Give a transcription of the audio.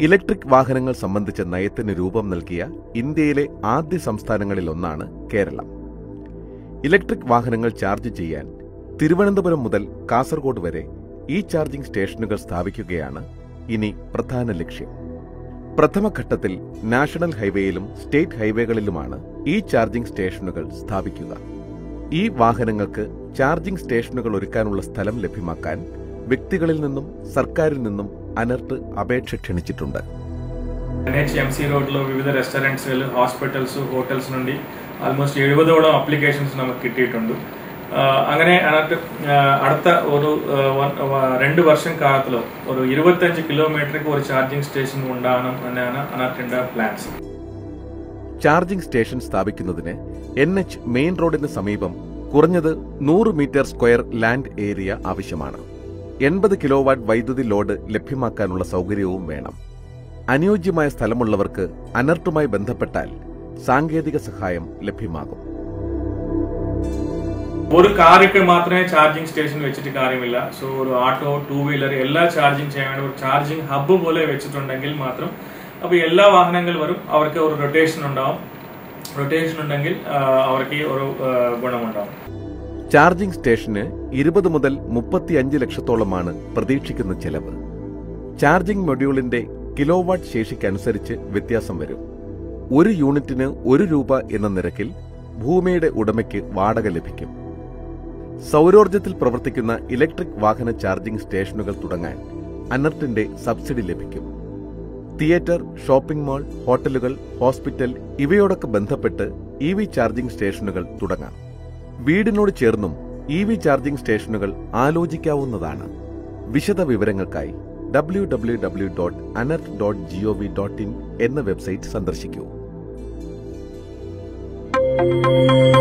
electric വാഹനങ്ങൾ സംബന്ധിച്ച നയത്തിന് രൂപം നൽകിയ ഇന്ത്യയിലെ ആദ്യ സംസ്ഥാനങ്ങളിലൊന്നാണ് കേരളം ഇലക്ട്രിക് വാഹനങ്ങൾ ചാർജ് ചെയ്യാൻ തിരുവനന്തപുരം മുതൽ കാസർഗോഡ് വരെ ഈ ചാർജിംഗ് സ്റ്റേഷനുകൾ സ്ഥാപിക്കുകയാണ് ഇനി പ്രധാന ലക്ഷ്യം പ്രഥമഘട്ടത്തിൽ നാഷണൽ ഹൈവേയിലും സ്റ്റേറ്റ് ഹൈവേകളിലുമാണ് ഈ ചാർജിംഗ് സ്റ്റേഷനുകൾ സ്ഥാപിക്കുക ഈ വാഹനങ്ങൾക്ക് ചാർജിംഗ് സ്റ്റേഷനുകൾ ഒരുക്കാനുള്ള സ്ഥലം ലഭ്യമാക്കാൻ വ്യക്തികളിൽ നിന്നും സർക്കാരിൽ നിന്നും അനർട്ട് അപേക്ഷ ക്ഷണിച്ചിട്ടുണ്ട് ఎన్ హెచ్ ఎంసీ రోడ్లో వివిధ రెస్టారెంట్స్ హాస్పిటల్స్ హోటల్స్ నుండి ആൾമോസ്റ്റ് എഴുപതോളം അപ്ലിക്കേഷൻസ് നമുക്ക് കിട്ടിയിട്ടുണ്ട് ആ, അങ്ങനെ അതിനകത്ത് ആ, അടുത്ത ഒരു ആ, വൺ- വ- രണ്ട് വർഷം കാലത്തിലോ ഒരു ഇരുപത്തഞ്ച് കിലോമീറ്റർക്ക് ഒരു ചാർജിംഗ് സ്റ്റേഷൻ ഉണ്ടാകണം എന്നാണ് അതിനകത്തുണ്ട് പ്ലാൻസ് ചാർജിംഗ് സ്റ്റേഷൻ സ്ഥാപിക്കുന്നതിന് എൻ എച്ച് മെയിൻ റോഡിന് സമീപം കുറഞ്ഞത് നൂറ് മീറ്റർ സ്ക്വയർ ലാൻഡ് ഏരിയ ആവശ്യമാണ് എൺപത് കിലോവാട്ട് വൈദ്യുതി ലോഡ് ലഭ്യമാക്കാനുള്ള സൗകര്യവും വേണം അനുയോജ്യമായ സ്ഥലമുള്ളവർക്ക് അനർട്ടുമായി ബന്ധപ്പെട്ടാൽ സാങ്കേതിക സഹായം ലഭ്യമാകും ഒരു കാർക്ക് മാത്രമേ ചാർജിംഗ് സ്റ്റേഷൻ വെച്ചിട്ട് കാര്യമില്ല സോ ഒരു ഓട്ടോ ടൂ വീലർ എല്ലാ ചാർജിംഗ് ചെയ്യാൻ വേണ്ടി ഒരു ചാർജിംഗ് ഹബ്ബ് പോലെ വെച്ചിട്ടുണ്ടെങ്കിൽ മാത്രം അപ്പൊ എല്ലാ വാഹനങ്ങൾ വരും അവർക്ക് ഒരു റൊട്ടേഷൻ ഉണ്ടാവും റൊട്ടേഷൻ ഉണ്ടെങ്കിൽ ആ, അവർക്ക് ഈ ഒരു ആ, ഗുണമുണ്ടാവും ചാർജിംഗ് സ്റ്റേഷന് ഇരുപത് മുതൽ മുപ്പത്തിയഞ്ച് ലക്ഷത്തോളമാണ് പ്രതീക്ഷിക്കുന്ന ചെലവ് ചാർജിംഗ് മൊഡ്യൂളിന്റെ കിലോവാട്ട് ശേഷിക്കനുസരിച്ച് വ്യത്യാസം വരും ഒരു യൂണിറ്റിന് ഒരു രൂപ എന്ന നിരക്കിൽ ഭൂമിയുടെ ഉടമയ്ക്ക് വാടക ലഭിക്കും സൗരോർജ്ജത്തിൽ പ്രവർത്തിക്കുന്ന ഇലക്ട്രിക് വാഹന ചാർജിംഗ് സ്റ്റേഷനുകൾ തുടങ്ങാൻ അനർട്ടിന്റെ സബ്സിഡി ലഭിക്കും തിയേറ്റർ ഷോപ്പിംഗ് മാൾ ഹോട്ടലുകൾ ഹോസ്പിറ്റൽ ഇവയോടൊക്കെ ബന്ധപ്പെട്ട് ഇ വി ചാർജിംഗ് സ്റ്റേഷനുകൾ തുടങ്ങാം വീടിനോട് ചേർന്നും ഇ വി ചാർജിംഗ് സ്റ്റേഷനുകൾ ആലോചിക്കാവുന്നതാണ് വിശദ വിവരങ്ങൾക്കായി W W W dot ANERT dot GOV dot in എന്ന വെബ്സൈറ്റ് സന്ദർശിക്കൂ